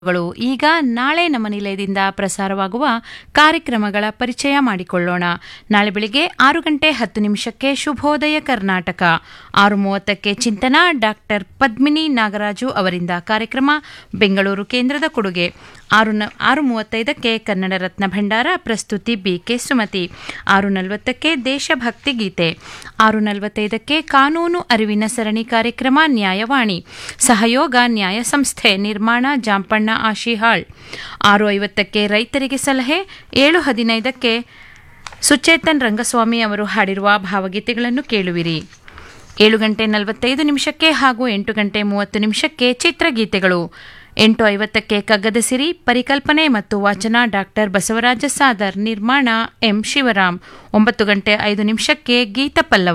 ಗಳು ಈಗ ನಾಳೆ ನಮ್ಮ ನಿಲಯದಿಂದ ಪ್ರಸಾರವಾಗುವ ಕಾರ್ಯಕ್ರಮಗಳ ಪರಿಚಯ ಮಾಡಿಕೊಳ್ಳೋಣ ನಾಳೆ ಬೆಳಿಗ್ಗೆ ಆರು ಗಂಟೆ ಹತ್ತು ನಿಮಿಷಕ್ಕೆ ಶುಭೋದಯ ಕರ್ನಾಟಕ ಆರು ಮೂವತ್ತಕ್ಕೆ ಚಿಂತನ ಡಾಕ್ಟರ್ ಪದ್ಮಿನಿ ನಾಗರಾಜು ಅವರಿಂದ ಕಾರ್ಯಕ್ರಮ ಬೆಂಗಳೂರು ಕೇಂದ್ರದ ಕೊಡುಗೆ ಆರು ನ ಆರು ಮೂವತ್ತೈದಕ್ಕೆ ಕನ್ನಡ ರತ್ನ ಭಂಡಾರ ಪ್ರಸ್ತುತಿ ಬಿಕೆ ಸುಮತಿ ಆರು ನಲವತ್ತಕ್ಕೆ ದೇಶಭಕ್ತಿ ಗೀತೆ ಆರು ನಲವತ್ತೈದಕ್ಕೆ ಕಾನೂನು ಅರಿವಿನ ಸರಣಿ ಕಾರ್ಯಕ್ರಮ ನ್ಯಾಯವಾಣಿ ಸಹಯೋಗ ನ್ಯಾಯ ಸಂಸ್ಥೆ ನಿರ್ಮಾಣ ಜಾಂಪಣ್ಣ ಆಶಿಹಾಳ್ ಆರು ಐವತ್ತಕ್ಕೆ ರೈತರಿಗೆ ಸಲಹೆ ಏಳು ಹದಿನೈದಕ್ಕೆ ಸುಚೇತನ್ ರಂಗಸ್ವಾಮಿ ಅವರು ಹಾಡಿರುವ ಭಾವಗೀತೆಗಳನ್ನು ಕೇಳುವಿರಿ ಏಳು ಗಂಟೆ ನಲವತ್ತೈದು ನಿಮಿಷಕ್ಕೆ ಹಾಗೂ ಎಂಟು ಗಂಟೆ ಮೂವತ್ತು ನಿಮಿಷಕ್ಕೆ ಚಿತ್ರಗೀತೆಗಳು ಎಂಟು ಐವತ್ತಕ್ಕೆ ಕಗ್ಗದ ಸಿರಿ ಪರಿಕಲ್ಪನೆ ಮತ್ತು ವಾಚನ ಡಾಕ್ಟರ್ ಬಸವರಾಜ ಸಾದರ್ ನಿರ್ಮಾಣ ಎಂ ಶಿವರಾಮ್ ಒಂಬತ್ತು ಗಂಟೆ ಐದು ನಿಮಿಷಕ್ಕೆ ಗೀತ ಪಲ್ಲವ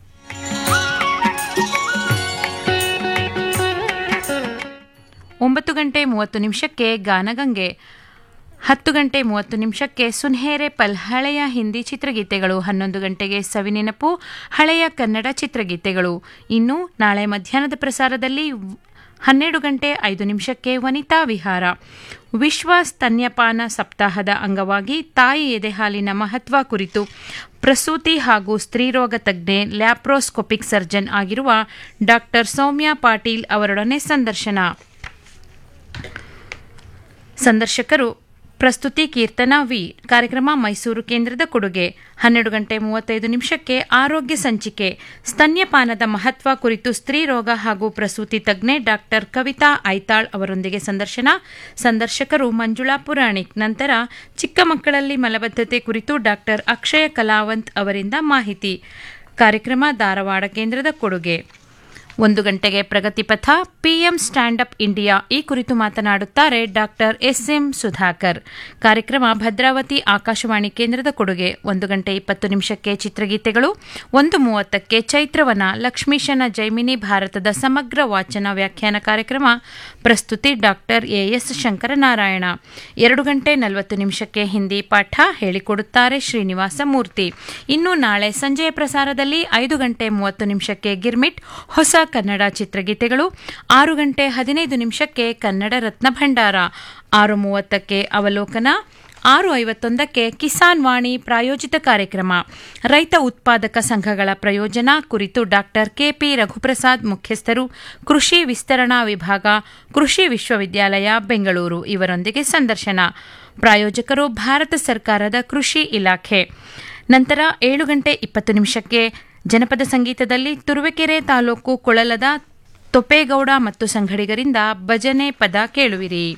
ಒಂಬತ್ತು ಗಂಟೆ ಮೂವತ್ತು ನಿಮಿಷಕ್ಕೆ ಗಾನಗಂಗೆ ಹತ್ತು ಗಂಟೆ ಮೂವತ್ತು ನಿಮಿಷಕ್ಕೆ ಸುನ್ಹೇರೆ ಪಲ್ ಹಳೆಯ ಹಿಂದಿ ಚಿತ್ರಗೀತೆಗಳು ಹನ್ನೊಂದು ಗಂಟೆಗೆ ಸವಿನೆನಪು ಹಳೆಯ ಕನ್ನಡ ಚಿತ್ರಗೀತೆಗಳು ಇನ್ನು ನಾಳೆ ಮಧ್ಯಾಹ್ನದ ಪ್ರಸಾರದಲ್ಲಿ ಹನ್ನೆರಡು ಗಂಟೆ ಐದು ನಿಮಿಷಕ್ಕೆ ವನಿತಾ ವಿಹಾರ ವಿಶ್ವ ಸ್ತನ್ಯಪಾನ ಸಪ್ತಾಹದ ಅಂಗವಾಗಿ ತಾಯಿ ಎದೆಹಾಲಿನ ಮಹತ್ವ ಕುರಿತು ಪ್ರಸೂತಿ ಹಾಗೂ ಸ್ತ್ರೀರೋಗ ತಜ್ಞೆ ಲ್ಯಾಪ್ರೋಸ್ಕೋಪಿಕ್ ಸರ್ಜನ್ ಆಗಿರುವ ಡಾಕ್ಟರ್ ಸೌಮ್ಯ ಪಾಟೀಲ್ ಅವರೊಡನೆ ಸಂದರ್ಶನ ಸಂದರ್ಶಕರು ಪ್ರಸ್ತುತಿ ಕೀರ್ತನಾ ವಿ ಕಾರ್ಯಕ್ರಮ ಮೈಸೂರು ಕೇಂದ್ರದ ಕೊಡುಗೆ ಹನ್ನೆರಡು ಗಂಟೆ ಮೂವತ್ತೈದು ನಿಮಿಷಕ್ಕೆ ಆರೋಗ್ಯ ಸಂಚಿಕೆ ಸ್ತನ್ಯಪಾನದ ಮಹತ್ವ ಕುರಿತು ಸ್ತ್ರೀ ರೋಗ ಹಾಗೂ ಪ್ರಸೂತಿ ತಜ್ಞೆ ಡಾಕ್ಟರ್ ಕವಿತಾ ಐತಾಳ್ ಅವರೊಂದಿಗೆ ಸಂದರ್ಶನ ಸಂದರ್ಶಕರು ಮಂಜುಳಾ ಪುರಾಣಿಕ್ ನಂತರ ಚಿಕ್ಕ ಮಕ್ಕಳಲ್ಲಿ ಮಲಬದ್ಧತೆ ಕುರಿತು ಡಾಕ್ಟರ್ ಅಕ್ಷಯ ಕಲಾವಂತ್ ಅವರಿಂದ ಮಾಹಿತಿ ಕಾರ್ಯಕ್ರಮ ಧಾರವಾಡ ಕೇಂದ್ರದ ಕೊಡುಗೆ ಒಂದು ಗಂಟೆಗೆ Pragatipatha PM stand up India ಈ ಕುರಿತು ಮಾತನಾಡುತ್ತಾರೆ ಡಾಕ್ಟರ್ ಎಸ್ಎಂ ಸುಧಾಕರ್ ಕಾರ್ಯಕ್ರಮ ಭದ್ರಾವತಿ ಆಕಾಶವಾಣಿ ಕೇಂದ್ರದ ಕೊಡುಗೆ ಒಂದು ಗಂಟೆ ಇಪ್ಪತ್ತು ನಿಮಿಷಕ್ಕೆ ಚಿತ್ರಗೀತೆಗಳು ಒಂದು ಮೂವತ್ತಕ್ಕೆ ಚೈತ್ರವನ ಲಕ್ಷ್ಮೀಶನ ಜೈಮಿನಿ ಭಾರತದ ಸಮಗ್ರ ವಾಚನ ವ್ಯಾಖ್ಯಾನ ಕಾರ್ಯಕ್ರಮ ಪ್ರಸ್ತುತಿ ಡಾಕ್ಟರ್ ಎಎಸ್ ಶಂಕರನಾರಾಯಣ ಎರಡು ಗಂಟೆ ನಲವತ್ತು ನಿಮಿಷಕ್ಕೆ ಹಿಂದಿ ಪಾಠ ಹೇಳಿಕೊಡುತ್ತಾರೆ ಶ್ರೀನಿವಾಸ ಮೂರ್ತಿ ಇನ್ನು ನಾಳೆ ಸಂಜೆಯ ಪ್ರಸಾರದಲ್ಲಿ ಐದು ಗಂಟೆ ಮೂವತ್ತು ನಿಮಿಷಕ್ಕೆ ಗಿರ್ಮಿಟ್ ಹೊಸ ಕನ್ನಡ ಚಿತ್ರಗೀತೆಗಳು ಆರು ಗಂಟೆ ಹದಿನೈದು ನಿಮಿಷಕ್ಕೆ ಕನ್ನಡ ರತ್ನ ಭಂಡಾರ ಆರು ಮೂವತ್ತಕ್ಕೆ ಅವಲೋಕನ ಆರು ಐವತ್ತೊಂದಕ್ಕೆ ಕಿಸಾನ್ ವಾಣಿ ಪ್ರಾಯೋಜಿತ ಕಾರ್ಯಕ್ರಮ ರೈತ ಉತ್ಪಾದಕ ಸಂಘಗಳ ಪ್ರಯೋಜನ ಕುರಿತು ಡಾಕ್ಟರ್ ಕೆಪಿ ರಘುಪ್ರಸಾದ್ ಮುಖ್ಯಸ್ಥರು ಕೃಷಿ ವಿಸ್ತರಣಾ ವಿಭಾಗ ಕೃಷಿ ವಿಶ್ವವಿದ್ಯಾಲಯ ಬೆಂಗಳೂರು ಇವರೊಂದಿಗೆ ಸಂದರ್ಶನ ಪ್ರಾಯೋಜಕರು ಭಾರತ ಸರ್ಕಾರದ ಕೃಷಿ ಇಲಾಖೆ ನಂತರ ಏಳು ಗಂಟೆ ಇಪ್ಪತ್ತು ನಿಮಿಷಕ್ಕೆ ಜನಪದ ಸಂಗೀತದಲ್ಲಿ ತುರುವೇಕೆರೆ ತಾಲೂಕು ಕೊಳಲದ ತೊಪ್ಪೇಗೌಡ ಮತ್ತು ಸಂಗಡಿಗರಿಂದ ಭಜನೆ ಪದ ಕೇಳುವಿರಿ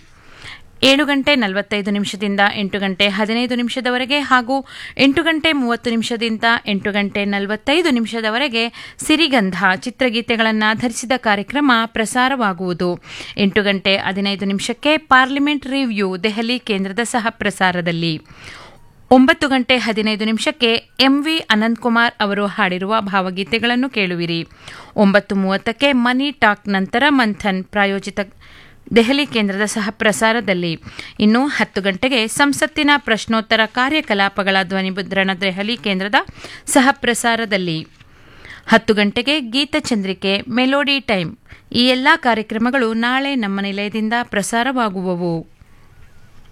ಏಳು ಗಂಟೆ ನಲವತ್ತೈದು ನಿಮಿಷದಿಂದ ಎಂಟು ಗಂಟೆ ಹದಿನೈದು ನಿಮಿಷದವರೆಗೆ ಹಾಗೂ ಎಂಟು ಗಂಟೆ ಮೂವತ್ತು ನಿಮಿಷದಿಂದ ಎಂಟು ಗಂಟೆ ನಲವತ್ತೈದು ನಿಮಿಷದವರೆಗೆ ಸಿರಿಗಂಧ ಚಿತ್ರಗೀತೆಗಳನ್ನು ಆಧರಿಸಿದ ಕಾರ್ಯಕ್ರಮ ಪ್ರಸಾರವಾಗುವುದು ಎಂಟು ಗಂಟೆ ಹದಿನೈದು ನಿಮಿಷಕ್ಕೆ ಪಾರ್ಲಿಮೆಂಟ್ ರಿವ್ಯೂ ದೆಹಲಿ ಕೇಂದ್ರದ ಸಹ ಪ್ರಸಾರದಲ್ಲಿ ಒಂಬತ್ತು ಗಂಟೆ ಹದಿನೈದು ನಿಮಿಷಕ್ಕೆ ಎಂವಿ ಅನಂತಕುಮಾರ್ ಅವರು ಹಾಡಿರುವ ಭಾವಗೀತೆಗಳನ್ನು ಕೇಳುವಿರಿ ಒಂಬತ್ತು ಮೂವತ್ತಕ್ಕೆ ಮನಿ ಟಾಕ್ ನಂತರ ಮಂಥನ್ ಪ್ರಾಯೋಜಿತ ದೆಹಲಿ ಕೇಂದ್ರದ ಸಹ ಪ್ರಸಾರದಲ್ಲಿ ಇನ್ನು ಹತ್ತು ಗಂಟೆಗೆ ಸಂಸತ್ತಿನ ಪ್ರಶ್ನೋತ್ತರ ಕಾರ್ಯಕಲಾಪಗಳ ಧ್ವನಿಮುದ್ರಣ ದೆಹಲಿ ಕೇಂದ್ರದ ಸಹ ಪ್ರಸಾರದಲ್ಲಿ ಹತ್ತು ಗಂಟೆಗೆ ಗೀತಚಂದ್ರಿಕೆ ಮೆಲೋಡಿ ಟೈಮ್ ಈ ಎಲ್ಲಾ ಕಾರ್ಯಕ್ರಮಗಳು ನಾಳೆ ನಮ್ಮ ನಿಲಯದಿಂದ ಪ್ರಸಾರವಾಗುವವು